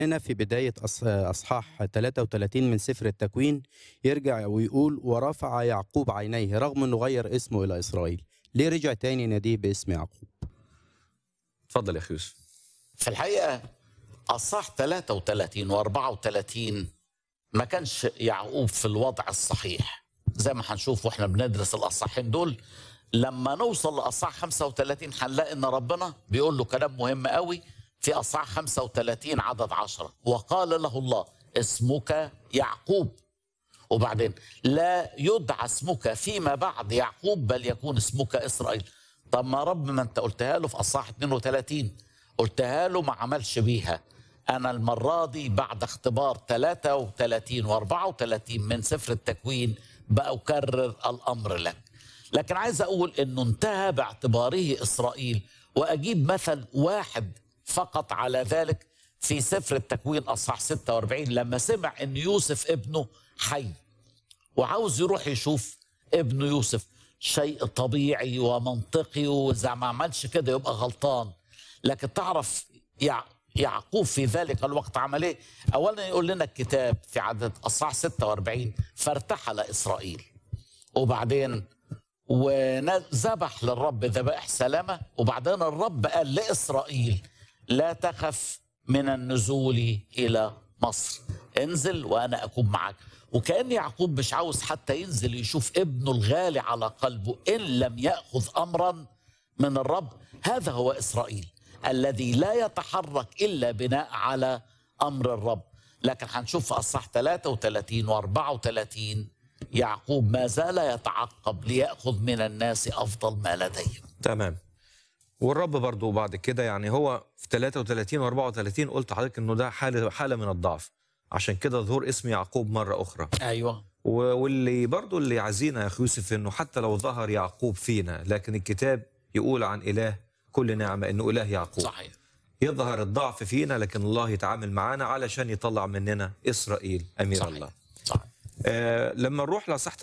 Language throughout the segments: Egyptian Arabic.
هنا في بداية أص- أصحاح 33 من سفر التكوين يرجع ويقول ورفع يعقوب عينيه رغم أنه غير اسمه إلى إسرائيل ليه رجع تاني ناديه باسم يعقوب اتفضل يا اخي يوسف في الحقيقة أصح 33 و 34 ما كانش يعقوب في الوضع الصحيح زي ما هنشوف واحنا بندرس الأصحين دول لما نوصل لأصح 35 هنلاقي إن ربنا بيقول له كلام مهم قوي في أصح 35 عدد 10 وقال له الله اسمك يعقوب وبعدين لا يدعى اسمك فيما بعد يعقوب بل يكون اسمك اسرائيل طب ما رب ما انت قلتها له في اصحاح 32 قلتها له ما عملش بيها انا المره دي بعد اختبار 33 و34 من سفر التكوين باكرر الامر لك لكن عايز اقول انه انتهى باعتباره اسرائيل واجيب مثل واحد فقط على ذلك في سفر التكوين اصحاح 46 لما سمع ان يوسف ابنه حي وعاوز يروح يشوف ابنه يوسف شيء طبيعي ومنطقي واذا ما عملش كده يبقى غلطان لكن تعرف يع... يعقوب في ذلك الوقت عمل ايه؟ اولا يقول لنا الكتاب في عدد اصحاح 46 فارتحل اسرائيل وبعدين وذبح للرب ذبائح سلامه وبعدين الرب قال لاسرائيل لا تخف من النزول الى مصر انزل وانا اكون معك وكان يعقوب مش عاوز حتى ينزل يشوف ابنه الغالي على قلبه ان لم ياخذ امرا من الرب هذا هو اسرائيل الذي لا يتحرك الا بناء على امر الرب لكن هنشوف في اصح 33 و34 يعقوب ما زال يتعقب ليأخذ من الناس أفضل ما لديهم تمام والرب برضو بعد كده يعني هو في 33 و34 قلت لحضرتك انه ده حاله حاله من الضعف عشان كده ظهور اسم يعقوب مره اخرى أيوة و- واللي برضو اللي يعزينا يا اخي يوسف انه حتى لو ظهر يعقوب فينا لكن الكتاب يقول عن اله كل نعمه انه اله يعقوب صحيح يظهر الضعف فينا لكن الله يتعامل معانا علشان يطلع مننا اسرائيل امير صحيح. الله صحيح آه لما نروح لصح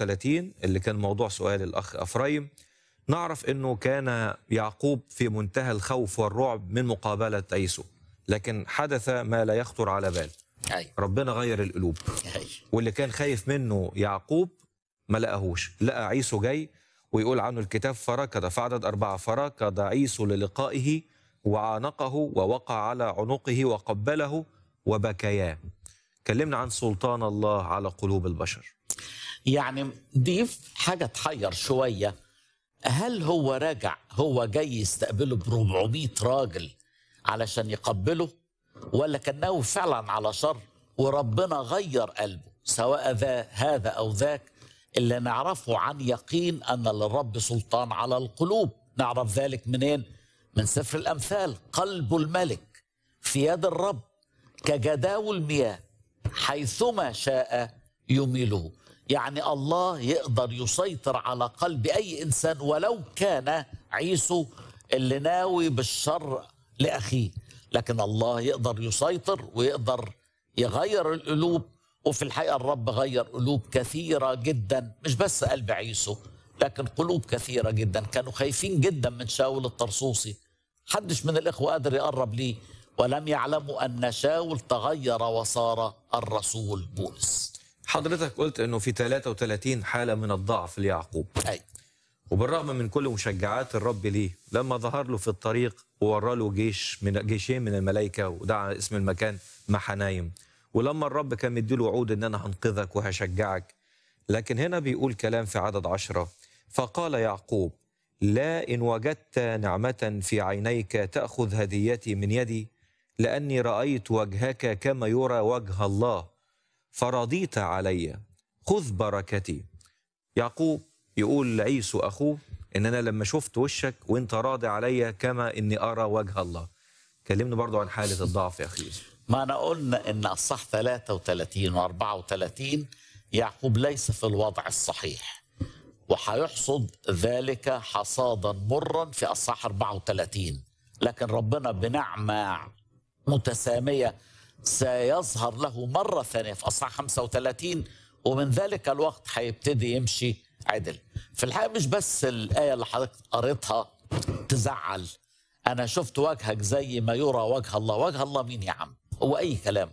33 اللي كان موضوع سؤال الاخ افرايم نعرف انه كان يعقوب في منتهى الخوف والرعب من مقابله عيسو لكن حدث ما لا يخطر على بال أيوة ربنا غير القلوب أيوة واللي كان خايف منه يعقوب ما لقاهوش لقى عيسو جاي ويقول عنه الكتاب فركض في عدد أربعة فركض عيسو للقائه وعانقه ووقع على عنقه وقبله وبكيا كلمنا عن سلطان الله على قلوب البشر يعني دي حاجة تحير شوية هل هو راجع هو جاي يستقبله ب 400 راجل علشان يقبله ولا كان ناوي فعلا على شر وربنا غير قلبه سواء ذا هذا أو ذاك اللي نعرفه عن يقين أن للرب سلطان على القلوب نعرف ذلك منين؟ من سفر الأمثال قلب الملك في يد الرب كجداول المياه حيثما شاء يميله يعني الله يقدر يسيطر على قلب أي إنسان ولو كان عيسو اللي ناوي بالشر لأخيه لكن الله يقدر يسيطر ويقدر يغير القلوب وفي الحقيقة الرب غير قلوب كثيرة جدا مش بس قلب عيسو لكن قلوب كثيرة جدا كانوا خايفين جدا من شاول الطرسوسي حدش من الإخوة قادر يقرب ليه ولم يعلموا أن شاول تغير وصار الرسول بولس حضرتك قلت انه في 33 حاله من الضعف ليعقوب أي وبالرغم من كل مشجعات الرب ليه لما ظهر له في الطريق وورى له جيش من جيشين من الملائكه ودعا اسم المكان محنايم ولما الرب كان مديله وعود ان انا هنقذك وهشجعك لكن هنا بيقول كلام في عدد عشرة فقال يعقوب لا إن وجدت نعمة في عينيك تأخذ هديتي من يدي لأني رأيت وجهك كما يرى وجه الله فرضيت علي خذ بركتي يعقوب يقول لعيسو أخوه إن أنا لما شفت وشك وإنت راضي عليا كما إني أرى وجه الله كلمني برضو عن حالة الضعف يا أخي يوسف ما أنا قلنا أن الصح 33 و 34 يعقوب ليس في الوضع الصحيح وحيحصد ذلك حصادا مرا في الصح 34 لكن ربنا بنعمة متسامية سيظهر له مرة ثانية في أصحاح 35 ومن ذلك الوقت هيبتدي يمشي عدل في الحقيقة مش بس الآية اللي حضرتك قريتها تزعل أنا شفت وجهك زي ما يرى وجه الله وجه الله مين يا عم هو اي كلام